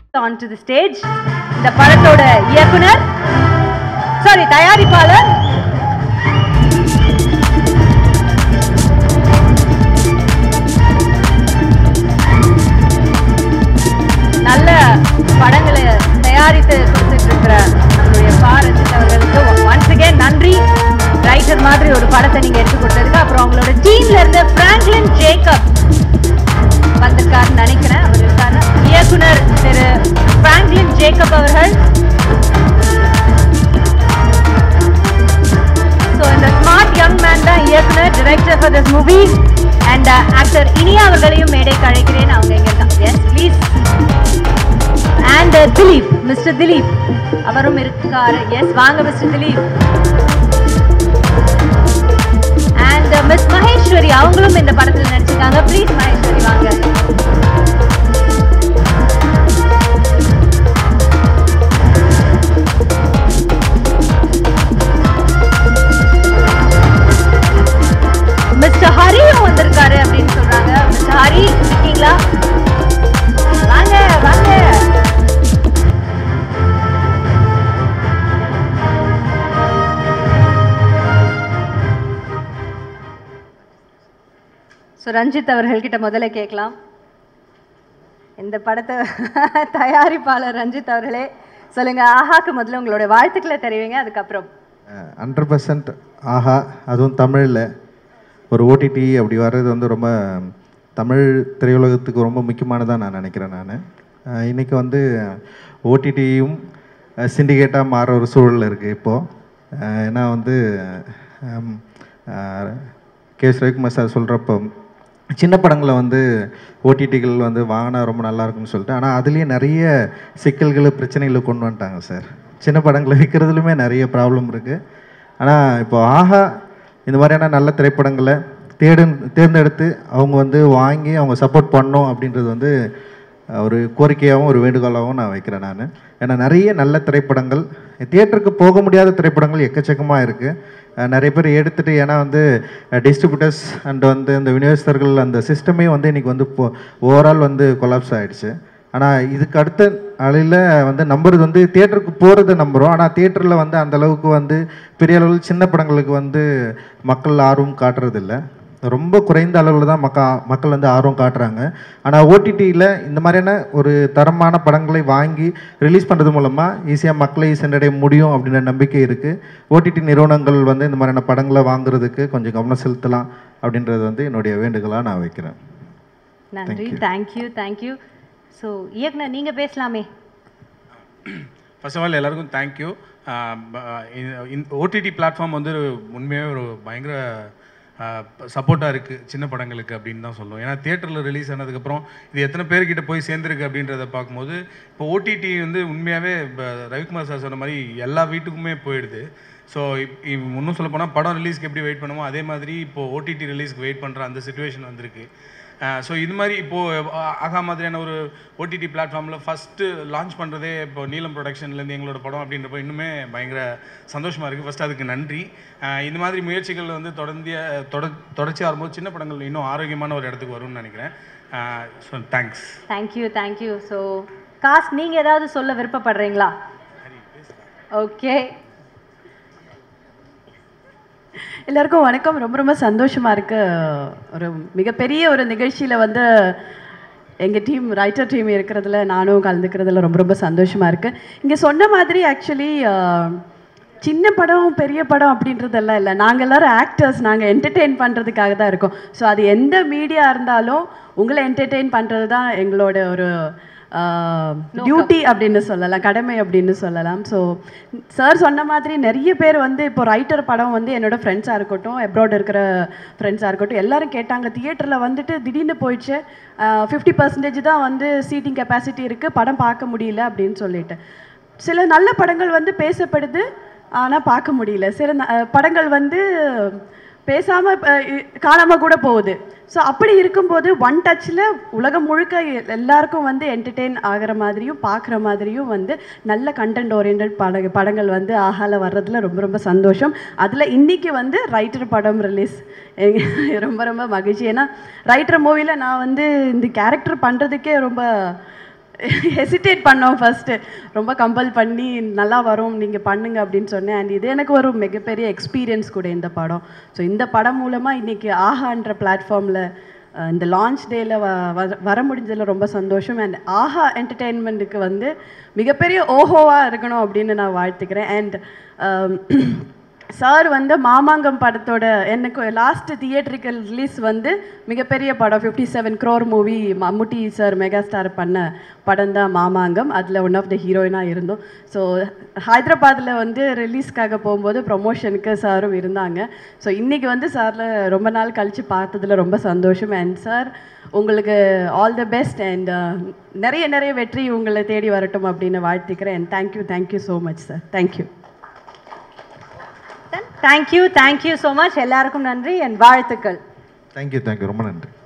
on to the stage இந்த படத்தோட இயக்குனர் சாரி தயாரிப்பாளர் நல்ல படங்களை தயாரித்து கொடுத்துட்டு இருக்கிற நம்மளுடைய பா ரஞ்சித் அவர்களுக்கு ஒன்ஸ் அகேன் நன்றி ரைட்டர் மாதிரி ஒரு படத்தை நீங்க எடுத்து கொடுத்ததுக்கு அப்புறம் அவங்களோட டீம்ல இருந்து பிராங்க்லின் ஜேக்கப் வந்திருக்காருன்னு நினைக்கிறேன் அவர் இருக்காரு இயக்குனர் திரு பிராங்க்லின் ஜேக்கப் அவர்கள் ஸோ இந்த ஸ்மார்ட் யங் மேன் தான் இயக்குனர் director for this movie and actor Iniya அவர்களையும் மேடைக்கு அழைக்கிறேன் அவங்க எங்க இருக்காங்க yes please and Dileep mister Dileep அவரும் இருக்காரு எஸ் வாங்க mister Dileep and miss Maheswari அவங்களும் இந்த படத்தில் நடிச்சிருக்காங்க ப்ளீஸ் மகேஸ்வரி வாங்க மிஸ்டர் ஹரியும் வந்திருக்காரு அப்படின்னு சொல்றாங்க மிஸ்டர் ஹரி இருக்கீங்களா வாங்க வாங்க ஸோ ரஞ்சித் அவர்கள்கிட்ட முதல்ல கேட்கலாம் இந்த படத்தை தயாரிப்பாளர் ரஞ்சித் அவர்களே சொல்லுங்க ஆஹாக்கு முதல்ல உங்களோட வாழ்த்துக்களை தெரிவிங்க அதுக்கப்புறம் ஹண்ட்ரட் பர்சன்ட் ஆஹா அதுவும் தமிழில் ஒரு ஓடிடி அப்படி வர்றது வந்து ரொம்ப தமிழ் திரையுலகத்துக்கு ரொம்ப முக்கியமானதாக நான் நினைக்கிறேன் நான் இன்றைக்கி வந்து ஓடிடியும் சிண்டிகேட்டாக மாற ஒரு சூழல் இருக்குது இப்போது ஏன்னா வந்து ஹம், அஹ், கே எஸ் ரவிக்குமார் சார் சொல்கிறப்போ சின்ன படங்களை வந்து ஓடிடிகள் வந்து வாங்கினா ரொம்ப நல்லா இருக்கும்னு சொல்லிட்டு ஆனால் அதுலேயே நிறைய சிக்கல்கள் பிரச்சனைகளை கொண்டு வந்துட்டாங்க சார் சின்ன படங்களை விற்கிறதுலுமே நிறைய ப்ராப்ளம் இருக்குது ஆனால் இப்போ ஆஹா இந்த மாதிரியான நல்ல திரைப்படங்களை தேடு தேர்ந்தெடுத்து அவங்க வந்து வாங்கி அவங்க சப்போர்ட் பண்ணணும் அப்படின்றது வந்து அஹ், ஒரு கோரிக்கையாகவும் ஒரு வேண்டுகோளாகவும் நான் வைக்கிறேன் நான் ஏன்னா நிறைய நல்ல திரைப்படங்கள் தியேட்டருக்கு போக முடியாத திரைப்படங்கள் எக்கச்சக்கமாக இருக்குது நிறைய பேர் எடுத்துட்டு ஏன்னா வந்து டிஸ்ட்ரிபியூட்டர்ஸ் அண்ட் வந்து இந்த விநியோகஸ்தர்கள் அந்த சிஸ்டமே வந்து இன்னைக்கு வந்து இப்போ ஓவரால் வந்து கொலாப்ஸ் ஆயிடுச்சு ஆனால் இதுக்கு அடுத்த அலையில் வந்து நம்புறது வந்து தியேட்டருக்கு போகிறத நம்புகிறோம் ஆனால் தியேட்டரில் வந்து அந்த அளவுக்கு வந்து பெரிய அளவில் சின்ன படங்களுக்கு வந்து மக்கள் ஆர்வம் காட்டுறதில்ல ரொம்ப குறைந்த அளவில் தான் மக்கா மக்கள் வந்து ஆர்வம் காட்டுறாங்க ஆனால் ஓடிடியில் இந்த மாதிரியான ஒரு தரமான படங்களை வாங்கி ரிலீஸ் பண்ணுறது மூலமாக ஈஸியாக மக்களை சென்றடைய முடியும் அப்படின்ற நம்பிக்கை இருக்குது ஓடிடி நிறுவனங்கள் வந்து இந்த மாதிரியான படங்களை வாங்குறதுக்கு கொஞ்சம் கவனம் செலுத்தலாம் அப்படின்றது வந்து என்னுடைய வேண்டுகோளாக நான் வைக்கிறேன் நன்றி தேங்க்யூ தேங்க்யூ ஸோ இயக்குனர் நீங்க பேசலாமே ஃபர்ஸ்ட் ஆஃப் ஆல் எல்லாருக்கும் தேங்க்யூ இந்த ஓடிடி பிளாட்ஃபார்ம் வந்து ஒரு உண்மையாகவே ஒரு பயங்கர சப்போர்ட்டாக இருக்குது சின்ன படங்களுக்கு அப்படின்னு தான் சொல்லுவோம் ஏன்னா தியேட்டரில் ரிலீஸ் ஆனதுக்கப்புறம் இது எத்தனை பேர்கிட்ட போய் சேர்ந்துருக்கு அப்படின்றத பார்க்கும்போது இப்போ ஓடிடி வந்து உண்மையாகவே இப்போ ரவிக்குமார் சார் சொன்ன மாதிரி எல்லா வீட்டுக்குமே போயிடுது ஸோ இன்னும் சொல்ல போனால் படம் ரிலீஸ்க்கு எப்படி வெயிட் பண்ணுமோ அதே மாதிரி இப்போ ஓடிடி ரிலீஸ்க்கு வெயிட் பண்ணுற அந்த சுச்சுவேஷன் வந்திருக்கு ஸோ இது மாதிரி இப்போது ஆகா மாதிரியான ஒரு ஓடிடி பிளாட்ஃபார்மில் ஃபஸ்ட்டு லான்ச் பண்ணுறதே இப்போ நீலம் ப்ரொடக்ஷன்லேருந்து எங்களோட படம் அப்படின்றப்போ இன்னுமே பயங்கர சந்தோஷமாக இருக்குது ஃபஸ்ட்டு அதுக்கு நன்றி அஹ் இந்த மாதிரி முயற்சிகள் வந்து தொடர்ந்து தொட தொடர்ச்சியாக வரும்போது சின்ன படங்கள் இன்னும் ஆரோக்கியமான ஒரு இடத்துக்கு வரும்னு நினைக்கிறேன் so thanks thank you thank you so cause நீங்க ஏதாவது சொல்ல விருப்பப்படுறீங்களா ஓகே எல்லாருக்கும் வணக்கம் ரொம்ப ரொம்ப சந்தோஷமா இருக்கு ஒரு மிகப்பெரிய ஒரு நிகழ்ச்சியில வந்து எங்க டீம் ரைட்டர் டீம் இருக்கிறதுல நானும் கலந்துக்கிறதுல ரொம்ப ரொம்ப சந்தோஷமா இருக்கு இங்க சொன்ன மாதிரி ஆக்சுவலி சின்ன படம் பெரிய படம் அப்படின்றதெல்லாம் இல்லை நாங்கள் எல்லாரும் ஆக்டர்ஸ் நாங்கள் என்டர்டெயின் பண்ணுறதுக்காக தான் இருக்கோம் ஸோ அது எந்த மீடியா இருந்தாலும் உங்களை என்டர்டெயின் பண்ணுறது தான் எங்களோட ஒரு டியூட்டி அப்படின்னு சொல்லலாம் கடமை அப்படின்னு சொல்லலாம் ஸோ சார் சொன்ன மாதிரி நிறைய பேர் வந்து இப்போ ரைட்டர் படம் வந்து என்னோட ஃப்ரெண்ட்ஸாக இருக்கட்டும் எப்ராட் இருக்கிற ஃப்ரெண்ட்ஸாக இருக்கட்டும் எல்லாரும் கேட்டாங்க தியேட்டரில் வந்துட்டு திடீர்னு போயிடுச்சு ஃபிஃப்டி பர்சன்டேஜ் தான் வந்து சீட்டிங் கெப்பாசிட்டி இருக்குது படம் பார்க்க முடியல அப்படின்னு சொல்லிட்டு சில நல்ல படங்கள் வந்து பேசப்படுது ஆனால் பார்க்க முடியல சில ந- அஹ் படங்கள் வந்து பேசாம அஹ், இ- காணாம கூட போகுது ஸோ அப்படி இருக்கும்போது ஒன் டச்சில் உலகம் முழுக்க எ- எல்லாருக்கும் வந்து என்டர்டெயின் ஆகிற மாதிரியும் பார்க்குற மாதிரியும் வந்து நல்ல கண்டென்ட் ஓரியன்ட் பட படங்கள் வந்து ஆஹால வர்றதுல ரொம்ப ரொம்ப சந்தோஷம் அதில் இன்னைக்கு வந்து ரைட்டர் படம் ரிலீஸ் ரொம்ப ரொம்ப மகிழ்ச்சி ஏன்னா ரைட்டர் மூவியில் நான் வந்து இந்த கேரக்டர் பண்ணுறதுக்கே ரொம்ப ஹெசிடேட் பண்ணோம் ஃபர்ஸ்ட்டு ரொம்ப கம்பல் பண்ணி நல்லா வரும் நீங்கள் பண்ணுங்க அப்படின்னு சொன்னேன் அண்ட் இது எனக்கு ஒரு மிகப்பெரிய எக்ஸ்பீரியன்ஸ் கூட இந்த படம் ஸோ இந்த படம் மூலமாக இன்னைக்கு ஆஹான்ற பிளாட்ஃபார்மில் இந்த லான்ச் டேயில் வ வர- வர முடிஞ்சதில் ரொம்ப சந்தோஷம் அண்ட் ஆஹா என்டர்டெயின்மெண்ட்டுக்கு வந்து மிகப்பெரிய ஓஹோவாக இருக்கணும் அப்படின்னு நான் வாழ்த்துக்கிறேன் அண்ட் சார் வந்து மாமாங்கம் படத்தோட எனக்கு லாஸ்ட் தியேட்ரிக்கல் ரிலீஸ் வந்து மிகப்பெரிய படம் fifty seven crore movie Mammootty sir mega star பண்ண படம் தான் மாமாங்கம் அதில் ஒன் ஆஃப் த ஹீரோயினாக இருந்தோம் ஸோ ஹைதராபாத்தில் வந்து ரிலீஸ்க்காக போகும்போது ப்ரொமோஷனுக்கு சாரும் இருந்தாங்க ஸோ இன்றைக்கி வந்து சாரில் ரொம்ப நாள் கழித்து பார்த்ததுல ரொம்ப சந்தோஷம் அண்ட் சார் உங்களுக்கு ஆல் த பெஸ்ட் அண்ட் நிறைய நிறைய வெற்றி உங்களை தேடி வரட்டும் அப்படின்னு வாழ்த்துக்கிறேன் and thank you thank you so much sir thank you thank you thank you so much எல்லாருக்கும் நன்றி என் வாழ்த்துக்கள் தேங்க்யூ தேங்க்யூ ரொம்ப நன்றி